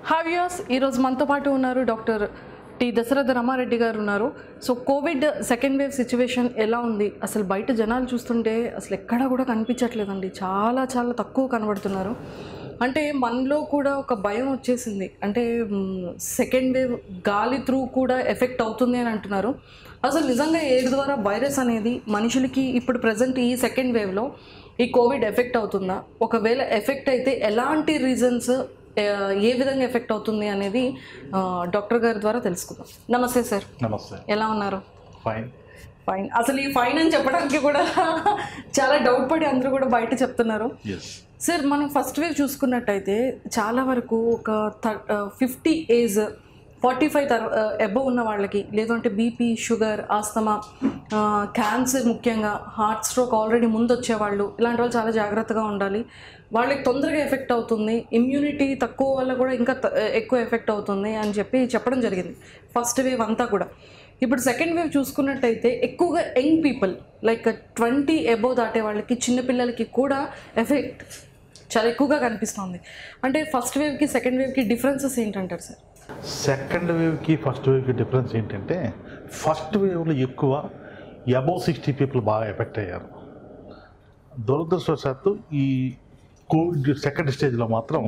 హావ్యాస్ ఈరోజు మనతో పాటు ఉన్నారు డాక్టర్ టి దశరథ రమారెడ్డి గారు ఉన్నారు so covid second wave situation ఎలా ఉంది అసలు బయట జనాలు చూస్తుంటే అసలు ఎక్కడా కూడా కనిపించట్లేదండి చాలా చాలా తక్కువ కనబడుతున్నారు అంటే మనలో కూడా ఒక భయం వచ్చేసింది అంటే సెకండ్ వేవ్ గాలి త్రూ కూడా ఎఫెక్ట్ అవుతుంది అని అంటున్నారు అసలు నిజంగా ఎయిర్ ద్వారా వైరస్ అనేది మనుషులకి ఇప్పుడు ప్రజెంట్ ఈ సెకండ్ వేవ్లో ఈ కోవిడ్ ఎఫెక్ట్ అవుతుందా ఒకవేళ ఎఫెక్ట్ అయితే ఎలాంటి రీజన్స్ ఏ విధంగా ఎఫెక్ట్ అవుతుంది అనేది ఆ, డాక్టర్ గారి ద్వారా తెలుసుకుందాం నమస్తే సార్ నమస్తే ఎలా ఉన్నారు ఫైన్ ఫైన్ అసలు ఈ ఫైన్ అని చెప్పడానికి కూడా చాలా డౌట్ పడి అందరూ కూడా బయట చెప్తున్నారు ఎస్ సార్ మనం ఫస్ట్ వేవ్ చూసుకున్నట్టయితే చాలా వరకు ఒక ఫిఫ్టీ ఏజ్ ఫార్టీ ఫైవ్ తర్ అబవ్ ఉన్న వాళ్ళకి లేదంటే బీపీ షుగర్ ఆస్తమా క్యాన్సర్ ముఖ్యంగా హార్ట్ స్ట్రోక్ ఆల్రెడీ ముందు వచ్చేవాళ్ళు ఇలాంటి వాళ్ళు చాలా జాగ్రత్తగా ఉండాలి వాళ్ళకి తొందరగా ఎఫెక్ట్ అవుతుంది ఇమ్యూనిటీ తక్కువ వల్ల కూడా ఇంకా త- ఎక్కువ ఎఫెక్ట్ అవుతుంది అని చెప్పి చెప్పడం జరిగింది ఫస్ట్ వేవ్ అంతా కూడా ఇప్పుడు సెకండ్ వేవ్ చూసుకున్నట్టయితే ఎక్కువగా young people like twenty above దాటే వాళ్ళకి చిన్నపిల్లలకి కూడా ఎఫెక్ట్ చాలా ఎక్కువగా కనిపిస్తుంది అంటే ఫస్ట్ వేవ్కి సెకండ్ వేవ్కి డిఫరెన్సెస్ ఏంటంటారు సార్ సెకండ్ వేవ్కి ఫస్ట్ వేవ్కి డిఫరెన్స్ ఏంటంటే ఫస్ట్ వేవ్లో ఎక్కువ అబౌవ్ సిక్స్టీ పీపుల్ బాగా ఎఫెక్ట్ అయ్యారు దురదృష్టవశాత్తు ఈ కోవిడ్ సెకండ్ స్టేజ్లో మాత్రం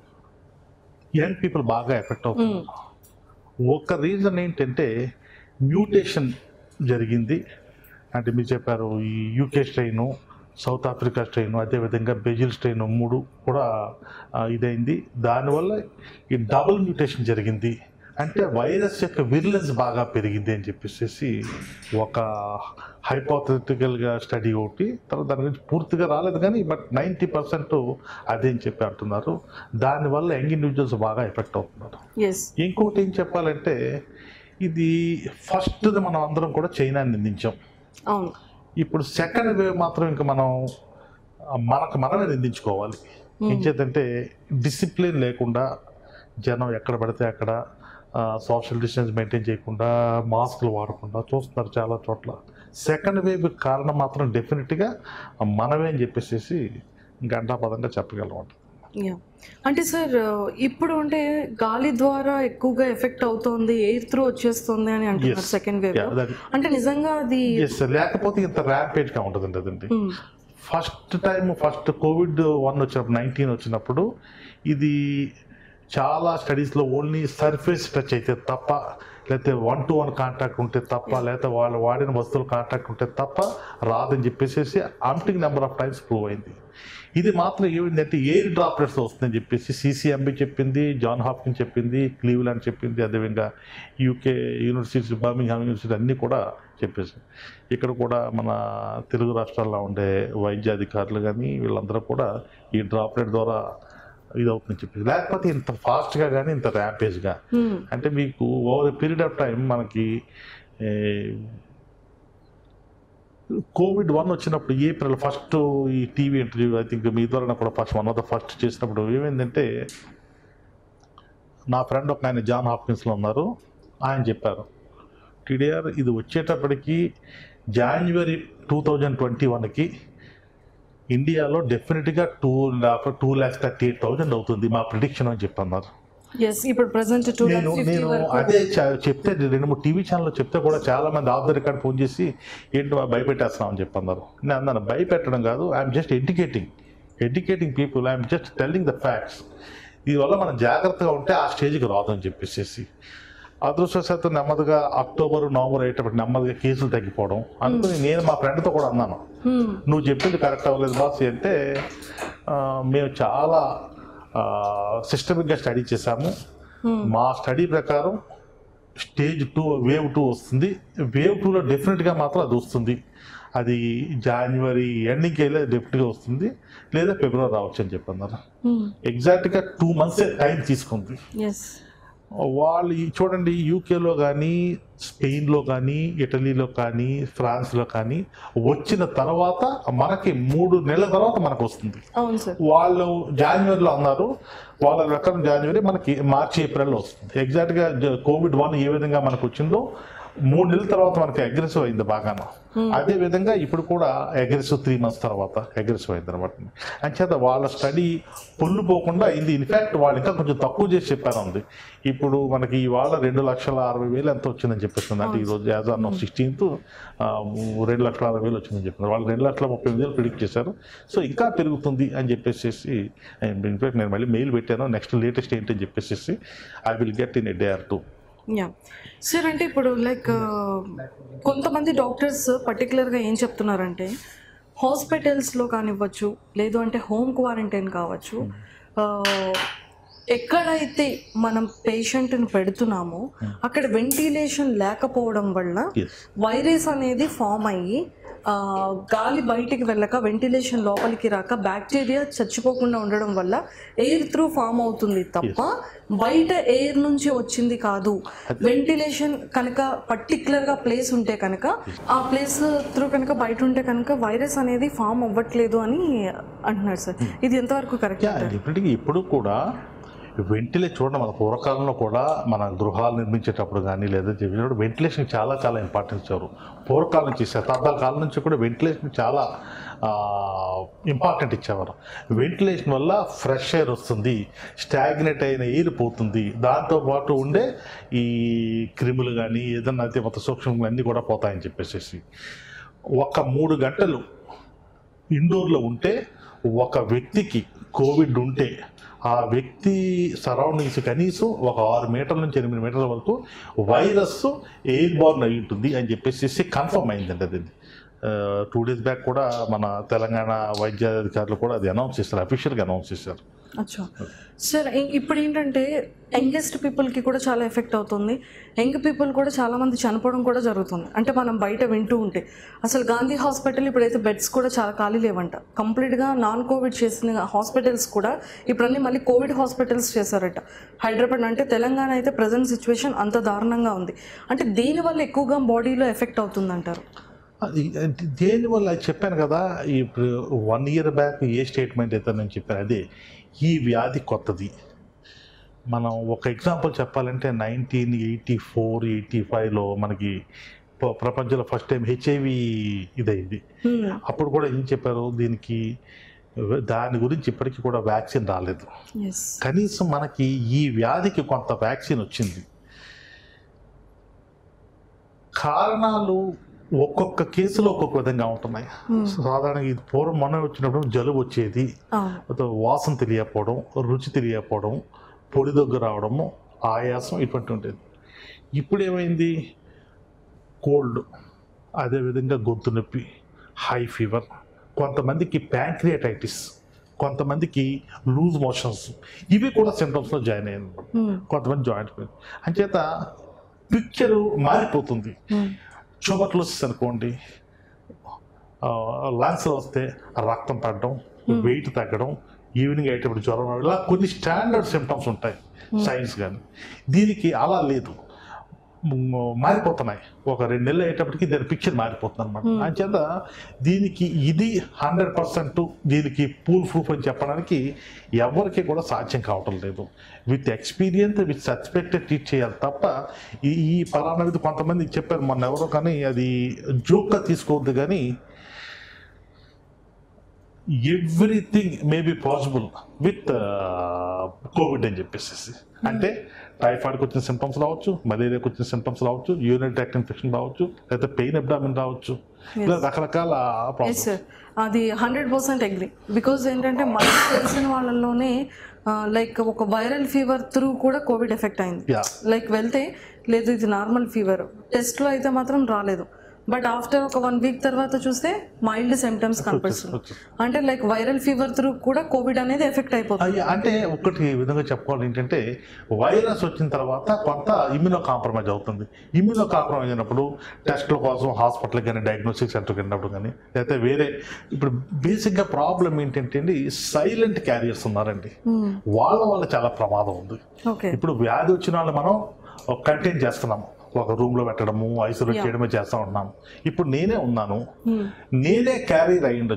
యంగ్ పీపుల్ బాగా ఎఫెక్ట్ అవుతుంది ఒక రీజన్ ఏంటంటే మ్యూటేషన్ జరిగింది అంటే మీరు చెప్పారు ఈ UK strain South Africa strain అదేవిధంగా బ్రెజిల్ స్ట్రెయిన్ మూడు కూడా ఆ, ఇదైంది దానివల్ల ఈ డబుల్ మ్యూటేషన్ జరిగింది అంటే వైరస్ యొక్క విరిలెన్స్ బాగా పెరిగింది అని చెప్పేసి ఒక హైపోథెటికల్గా స్టడీ ఒకటి తర్వాత దాని గురించి పూర్తిగా రాలేదు కానీ బట్ నైంటీ పర్సెంట్ అదే అని చెప్పి అంటున్నారు దానివల్ల యంగ్ ఇండివిజువల్స్ బాగా ఎఫెక్ట్ అవుతున్నారు ఎస్ ఇంకోటి ఏం చెప్పాలంటే ఇది ఫస్ట్ మనం అందరం కూడా చైనాని నిందించాం అవును ఇప్పుడు సెకండ్ వేవ్ మాత్రం ఇంకా మనం ఆ, మనకు మనమే నిందించుకోవాలి ఏం చేద్దంటే డిసిప్లిన్ లేకుండా జనం ఎక్కడ పడితే అక్కడ సోషల్ డిస్టెన్స్ మెయింటైన్ చేయకుండా మాస్కులు వాడకుండా చూస్తున్నారు చాలా చోట్ల సెకండ్ వేవ్ కారణం మాత్రం డెఫినెట్గా మనమే అని చెప్పేసి గంటాపదంగా చెప్పగలం యా అంటే సార్ ఇప్పుడు అంటే గాలి ద్వారా ఎక్కువగా ఎఫెక్ట్ అవుతోంది ఎయిర్ త్రూ వచ్చేస్తుంది అని అంటున్నారు Yes. Second wave Yeah, that- అంటే నిజంగా అది ఎస్ లేకపోతే ఇంత ర్యాపిడ్గా ఉంటుందండి అదండి Hmm. First time first covid one వచ్చినప్పుడు నైన్టీన్ వచ్చినప్పుడు ఇది చాలా స్టడీస్లో ఓన్లీ సర్ఫేస్ టచ్ అయితే తప్ప లేకపోతే వన్ టు వన్ కాంటాక్ట్ ఉంటే తప్ప లేకపోతే వాళ్ళు వాడిన వస్తువులు కాంటాక్ట్ ఉంటే తప్ప రాదని చెప్పేసి అంటింగ్ నెంబర్ ఆఫ్ టైమ్స్ ప్రూవ్ అయింది ఇది మాత్రం ఏమైందంటే ఎయిర్ డ్రాప్లెట్స్ వస్తుందని చెప్పేసి సిసిఎంబి చెప్పింది జాన్ హాప్కిన్ చెప్పింది క్లీవ్లాండ్ చెప్పింది అదేవిధంగా యూకే యూనివర్సిటీస్ బర్మింగ్హామ్ యూనివర్సిటీ అన్నీ కూడా చెప్పేసి ఇక్కడ కూడా మన తెలుగు రాష్ట్రాల్లో ఉండే వైద్య అధికారులు కానీ వీళ్ళందరూ కూడా ఈ డ్రాప్లెట్ ద్వారా ఇది అవుతుందని చెప్పేసి లేకపోతే ఇంత ఫాస్ట్గా కానీ ఇంత ర్యాపేజ్గా Hmm. అంటే మీకు ఓవర్ పీరియడ్ ఆఫ్ టైం మనకి ఏ, కోవిడ్ వన్ వచ్చినప్పుడు ఏప్రిల్ ఫస్ట్ ఈ టీవీ ఇంటర్వ్యూ ఐ థింక్ మీ ద్వారా కూడా first one of the first చేసినప్పుడు ఏమైందంటే నా ఫ్రెండ్ ఒక ఆయన జాన్ హాప్కిన్స్లో ఉన్నారు ఆయన చెప్పారు టీడీఆర్ ఇది వచ్చేటప్పటికి జనవరి టూ థౌజండ్ ట్వంటీ వన్కి ఇండియాలో డెఫినెట్గా two lakh two lakhs thirty eight thousand అవుతుంది మా ప్రిడిక్షన్ అని చెప్పన్నారు ఎస్ ఇప్పుడు ప్రజెంట్ టూ నేను నేను అదే చ- చెప్తే రెండు మూడు టీవీ ఛానల్లో చెప్తే కూడా చాలా మంది ఆఫ్ ద రికార్డ్ ఫోన్ చేసి ఏంటి బాబు భయపెట్టేస్తున్నాం అని చెప్పి అన్నారు నేను అన్నాను భయపెట్టడం కాదు I'm just educating educating people I'm just telling the facts దీనివల్ల మనం జాగ్రత్తగా ఉంటే ఆ స్టేజ్కి రాదు అని చెప్పేసి అదృష్టవశాత్తు నెమ్మదిగా అక్టోబర్ నవంబర్ అయ్యేటప్పుడు నెమ్మదిగా కేసులు తగ్గిపోవడం అందుకని నేను మా ఫ్రెండ్తో కూడా అన్నాను నువ్వు చెప్పింది కరెక్ట్ అవ్వలేదు బాస్ అంటే ఆ, మేము చాలా సిస్టమిక్గా స్టడీ చేశాము మా స్టడీ ప్రకారం స్టేజ్ టూ వేవ్ టూ వస్తుంది వేవ్ టూలో డెఫినెట్గా మాత్రం అది వస్తుంది అది జనవరి ఎండింగ్కి వెళ్ళి డెఫినెట్గా వస్తుంది లేదా ఫిబ్రవరి రావచ్చు అని చెప్పన్నారు ఎగ్జాక్ట్గా టూ మంత్స్ టైం తీసుకుంది ఎస్ వాళ్ళు ఈ చూడండి యూకేలో కానీ స్పెయిన్లో కానీ ఇటలీలో కానీ ఫ్రాన్స్లో కానీ వచ్చిన తర్వాత మనకి మూడు నెలల తర్వాత మనకు వస్తుంది అవును సార్ వాళ్ళు జనవరిలో అన్నారు వాళ్ళ ప్రకారం జనవరి మనకి మార్చి ఏప్రిల్లో వస్తుంది ఎగ్జాక్ట్గా జ- కోవిడ్ వన్ ఏ విధంగా మనకు వచ్చిందో మూడు నెలల తర్వాత మనకి అగ్రెసివ్ అయింది బాగాను అదే విధంగా ఇప్పుడు కూడా అగ్రెసివ్ త్రీ మంత్స్ తర్వాత అగ్రెసివ్ అయింది అనమాట అంచేత వాళ్ళ స్టడీ పొల్లు పోకుండా ఇది ఇన్ఫాక్ట్ వాళ్ళు ఇంకా కొంచెం తక్కువ చేసి చెప్పారు ఉంది ఇప్పుడు మనకి ఇవాళ రెండు లక్షల అరవై వేలు ఎంత వచ్చిందని చెప్పేస్తుంది అంటే ఈ రోజు యాజ్ ఆన్ సిక్స్టీన్త్ రెండు లక్షల అరవై వేలు వచ్చిందని చెప్పినారు వాళ్ళు రెండు లక్షల ముప్పై ఎనిమిది వేలు ప్రిడిక్ట్ చేశారు సో ఇంకా పెరుగుతుంది అని చెప్పేసి ఇన్ఫాక్ట్ నేను మళ్ళీ మెయిల్ పెట్టాను నెక్స్ట్ లేటెస్ట్ ఏంటి అని చెప్పేసి I will get in a day or two yeah sir అంటే ఇప్పుడు లైక్ కొంతమంది డాక్టర్స్ పర్టికులర్గా ఏం చెప్తున్నారంటే హాస్పిటల్స్లో కానివ్వచ్చు లేదు అంటే హోమ్ క్వారంటైన్ కావచ్చు ఆ, ఎక్కడైతే మనం పేషెంట్ని పెడుతున్నామో అక్కడ వెంటిలేషన్ లేకపోవడం వల్ల ఎస్ వైరస్ అనేది ఫామ్ అయ్యి ఆ, గాలి బయటికి వెళ్ళక వెంటిలేషన్ లోపలికి రాక బ్యాక్టీరియా చచ్చిపోకుండా ఉండడం వల్ల ఎయిర్ త్రూ ఫామ్ అవుతుంది తప్ప బయట ఎయిర్ నుంచి వచ్చింది కాదు వెంటిలేషన్ కనుక పర్టికులర్గా ప్లేస్ ఉంటే కనుక ఆ ప్లేస్ త్రూ కనుక బయట ఉంటే కనుక వైరస్ అనేది ఫామ్ అవ్వట్లేదు అని అంటున్నారు సార్ ఇది ఎంతవరకు కరెక్ట్ యా ఇప్పటికీ ఇప్పుడు కూడా వెంటిలేషన్ చూడండి మన పూర్వకాలంలో కూడా మన గృహాలు నిర్మించేటప్పుడు కానీ లేదా చేసేటప్పుడు వెంటిలేషన్ చాలా చాలా ఇంపార్టెన్స్ ఇచ్చారు పూర్వకాలం నుంచి శతాబ్దాల కాలం నుంచి కూడా వెంటిలేషన్ చాలా ఇంపార్టెంట్ ఇచ్చేవారు వెంటిలేషన్ వల్ల ఫ్రెష్ ఎయిర్ వస్తుంది స్టాగ్నేట్ అయిన ఎయిర్ పోతుంది దాంతోపాటు ఉండే ఈ క్రిములు కానీ ఏదన్నా అయితే మొత్తం సూక్ష్మలు అన్నీ కూడా పోతాయని చెప్పేసి ఒక మూడు గంటలు ఇండోర్లో ఉంటే ఒక వ్యక్తికి కోవిడ్ ఉంటే ఆ వ్యక్తి సరౌండింగ్స్ కనీసం ఒక ఆరు మీటర్ల నుంచి ఎనిమిది మీటర్ల వరకు వైరస్ ఎయిర్ బార్న్ అయి ఉంటుంది అని చెప్పేసి కన్ఫర్మ్ అయిందండి అది టూ డేస్ బ్యాక్ కూడా మన తెలంగాణ వైద్య అధికారులు కూడా అది అనౌన్స్ చేశారు అఫీషియల్గా అనౌన్స్ చేశారు అచ్చా సార్ ఇ- ఇప్పుడు ఏంటంటే యంగెస్ట్ పీపుల్కి కూడా చాలా ఎఫెక్ట్ అవుతుంది యంగ్ పీపుల్ కూడా చాలా మంది చనిపోవడం కూడా జరుగుతుంది అంటే మనం బయట వింటూ ఉంటే అసలు గాంధీ హాస్పిటల్ ఇప్పుడైతే బెడ్స్ కూడా చాలా ఖాళీ లేవంట కంప్లీట్గా నాన్ కోవిడ్ చేసిన హాస్పిటల్స్ కూడా ఇప్పుడు అన్ని మళ్ళీ కోవిడ్ హాస్పిటల్స్ చేశారట హైదరాబాద్ అంటే తెలంగాణ అయితే ప్రజెంట్ సిచ్యువేషన్ అంత దారుణంగా ఉంది అంటే దీనివల్ల ఎక్కువగా బాడీలో ఎఫెక్ట్ అవుతుందంటారు అది అది దేనివల్ల అది చెప్పాను కదా ఇప్పుడు one year back a statement అయితే నేను చెప్పాను అదే ఈ వ్యాధి కొత్తది మనం ఒక ఎగ్జాంపుల్ చెప్పాలంటే నైన్టీన్ ఎయిటీ ఫోర్ ఎయిటీ ఫైవ్లో మనకి ప్ర- ప్రపంచంలో ఫస్ట్ టైం హెచ్ఐవి ఇదైంది Hmm. అప్పుడు కూడా ఏం చెప్పారు దీనికి దాని గురించి ఇప్పటికీ కూడా వ్యాక్సిన్ రాలేదు ఎస్ కనీసం మనకి ఈ వ్యాధికి కొంత వ్యాక్సిన్ వచ్చింది కారణాలు ఒక్కొక్క కేసులో ఒక్కొక్క విధంగా ఉంటున్నాయి సాధారణంగా ఇది పూర్వం మొన్న వచ్చినప్పుడు జలుబు వచ్చేది అవును తర్వాత వాసన తెలియకపోవడం రుచి తెలియకపోవడం పొడి దగ్గర రావడము ఆయాసం ఇటువంటి ఉండేది ఇప్పుడు ఏమైంది కోల్డ్ అదేవిధంగా గొంతు నొప్పి హై ఫీవర్ కొంతమందికి ప్యాంక్రియాటైటిస్ కొంతమందికి లూజ్ మోషన్స్ ఇవి కూడా సిమ్టమ్స్లో జాయిన్ అయ్యింది Hmm. కొంతమంది జాయింట్ పెయిన్ అంచేత పిక్చరు మారిపోతుంది Hmm. ట్యూబర్క్లోసిస్ అనుకోండి లంగ్స్లో వస్తే రక్తం పడడం వెయిట్ తగ్గడం ఈవినింగ్ అయ్యేటప్పుడు జ్వరం రావడం, ఇలా కొన్ని స్టాండర్డ్ సిమ్టమ్స్ ఉంటాయి సైన్స్ కానీ దీనికి అలా లేదు మ్, మారిపోతున్నాయి ఒక రెండు నెలలు అయ్యేటప్పటికి దీని పిక్చర్ మారిపోతుంది అనమాట అంచేత దీనికి ఇది హండ్రెడ్ పర్సెంట్ దీనికి పూల్ ప్రూఫ్ అని చెప్పడానికి ఎవరికి కూడా సాధ్యం కావటం లేదు with experience with suspected treat చేయాలి తప్ప ఈ ఈ పలానా ఇది కొంతమంది చెప్పారు మొన్న ఎవరో కానీ అది జోక్గా తీసుకోవద్దు కానీ everything may be possible with covid అని చెప్పేసి అంటే టైఫాయిడ్కి వచ్చిన సిమ్టమ్స్ రావచ్చు మలేరియాకి వచ్చిన సిమ్టమ్స్ రావచ్చు యూరినరీ ట్రాక్ట్ ఇన్ఫెక్షన్ రావచ్చు లేకపోతే పెయిన్ అబ్డామిన్ రావచ్చు ఇలా రకరకాల ఎస్ ప్రాబ్లమ్స్ సార్ అది హండ్రెడ్ పర్సెంట్ అగ్రి బికాజ్ ఏంటంటే మనకు తెలిసిన వాళ్ళలోనే లైక్ ఒక వైరల్ ఫీవర్ త్రూ కూడా కోవిడ్ ఎఫెక్ట్ అయింది యా లైక్ వెళ్తే లేదు ఇది నార్మల్ ఫీవర్ టెస్ట్లో అయితే మాత్రం రాలేదు బట్ ఆఫ్టర్ ఒక వన్ వీక్ తర్వాత చూస్తే మైల్డ్ సిమ్టమ్స్ కనిపిస్తుంది వచ్చేసి. అంటే లైక్ వైరల్ ఫీవర్ త్రూ కూడా కోవిడ్ అనేది ఎఫెక్ట్ అయిపోతుంది అయ్య, అంటే ఒకటి ఈ విధంగా చెప్పుకోవాలి ఏంటంటే వైరస్ వచ్చిన తర్వాత కొంత ఇమ్యూనో కాంప్రమైజ్ అవుతుంది ఇమ్యూనో కాంప్రమైజ్ అయినప్పుడు టెస్ట్ల కోసం హాస్పిటల్ కానీ డయాగ్నోస్టిక్ సెంటర్కి వెళ్ళినప్పుడు కానీ లేకపోతే వేరే ఇప్పుడు బేసిక్గా ప్రాబ్లం ఏంటంటే అండి సైలెంట్ క్యారియర్స్ ఉన్నారండి వాళ్ళ వల్ల చాలా ప్రమాదం ఉంది ఓకే ఇప్పుడు వ్యాధి వచ్చిన వాళ్ళు మనం కంటైన్ చేస్తున్నాము ఒక రూమ్లో పెట్టడము ఐసోలేట్ చేయడమే చేస్తూ ఉంటున్నాము ఇప్పుడు నేనే ఉన్నాను నేనే క్యారియర్ అయి ఉండొచ్చు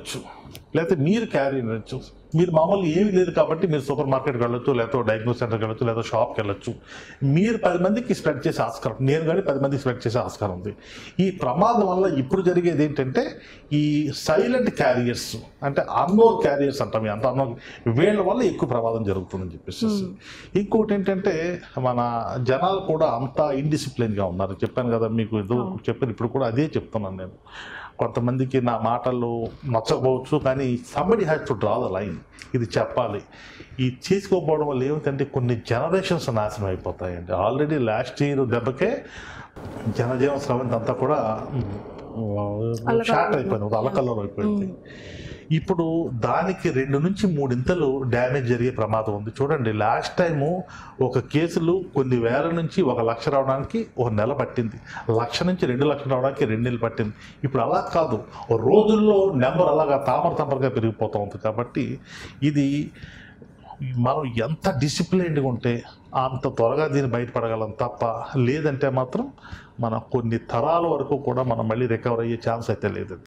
లేకపోతే మీరు క్యారీ ఉండొచ్చు మీరు మామూలుగా ఏమీ లేదు కాబట్టి మీరు సూపర్ మార్కెట్కి వెళ్ళొచ్చు లేకపోతే డయాగ్నోస్ సెంటర్కి వెళ్ళొచ్చు లేదా షాప్కి వెళ్ళొచ్చు మీరు పది మందికి స్ప్రెడ్ చేసే ఆస్కారం నేను కానీ పది మందికి స్ప్రెడ్ చేసే ఆస్కారం ఉంది ఈ ప్రమాదం వల్ల ఇప్పుడు జరిగేది ఏంటంటే ఈ సైలెంట్ క్యారియర్స్ అంటే అన్నోన్ క్యారియర్స్ అంటాం అంత అన్నోన్ వీళ్ళ వల్ల ఎక్కువ ప్రమాదం జరుగుతుందని చెప్పేసి ఇంకోటి ఏంటంటే మన జనాలు కూడా అంత ఇండిసిప్లిన్గా ఉన్నారు చెప్పాను కదా మీకు ఏదో చెప్పాను ఇప్పుడు కూడా అదే చెప్తున్నాను నేను కొంతమందికి నా మాటలు నచ్చకపోవచ్చు కానీ somebody has to draw the line ఇది చెప్పాలి ఈ చేసుకోకపోవడం వల్ల ఏమిటంటే కొన్ని జనరేషన్స్ నాశనం అయిపోతాయండి ఆల్రెడీ లాస్ట్ ఇయర్ దెబ్బకే జనజీవన స్రవంతి అంతా కూడా షార్ట్ అయిపోయింది ఒక అలకల్లో అయిపోయింది ఇప్పుడు దానికి రెండు నుంచి మూడింతలు డ్యామేజ్ జరిగే ప్రమాదం ఉంది చూడండి లాస్ట్ టైము ఒక కేసులు కొన్ని వేల నుంచి ఒక లక్ష రావడానికి ఒక నెల పట్టింది లక్ష నుంచి రెండు లక్షలు రావడానికి రెండు నెలలు పట్టింది ఇప్పుడు అలా కాదు ఓ రోజుల్లో నెంబర్ అలాగా తామర తంపరగా పెరిగిపోతూ ఉంది కాబట్టి ఇది మనం ఎంత డిసిప్లైన్డ్గా ఉంటే అంత త్వరగా దీన్ని బయటపడగలం తప్ప లేదంటే మాత్రం మన కొన్ని తరాల వరకు కూడా మనం మళ్ళీ రికవర్ అయ్యే ఛాన్స్ అయితే లేదు